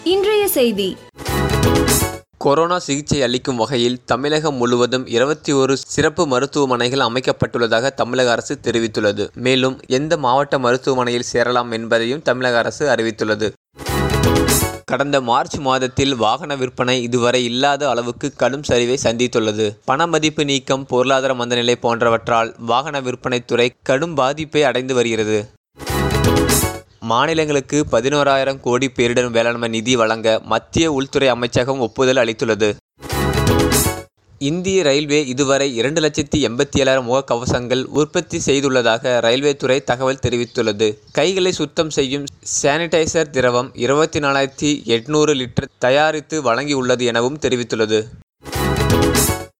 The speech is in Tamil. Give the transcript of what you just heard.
இன்றைய செய்தி கொரோனா சிகிச்சை அளிக்கும் வகையில் தமிழகம் முழுவதும் இருபத்தி ஒரு சிறப்பு மருத்துவமனைகள் அமைக்கப்பட்டுள்ளதாக தமிழக அரசு தெரிவித்துள்ளது மேலும் எந்த மாவட்ட மருத்துவமனையில் சேரலாம் என்பதையும் தமிழக அரசு அறிவித்துள்ளது கடந்த மார்ச் மாதத்தில் வாகன விற்பனை இதுவரை இல்லாத அளவுக்கு கடும் சரிவை சந்தித்துள்ளது பண மதிப்பு நீக்கம் பொருளாதார மந்தநிலை போன்றவற்றால் வாகன விற்பனைத் துறை கடும் பாதிப்பை அடைந்து வருகிறது மாநிலங்களுக்கு பதினோராயிரம் கோடி பேரிடர் வேளாண்மை நிதி வழங்க மத்திய உள்துறை அமைச்சகம் ஒப்புதல் அளித்துள்ளது இந்திய ரயில்வே இதுவரை இரண்டு லட்சத்தி எண்பத்தி ஏழாயிரம் முகக்கவசங்கள் உற்பத்தி செய்துள்ளதாக ரயில்வே துறை தகவல் தெரிவித்துள்ளது கைகளை சுத்தம் செய்யும் சானிடைசர் திரவம் இருபத்தி நாலாயிரத்தி எட்நூறு லிட்டர் தயாரித்து வழங்கியுள்ளது எனவும் தெரிவித்துள்ளது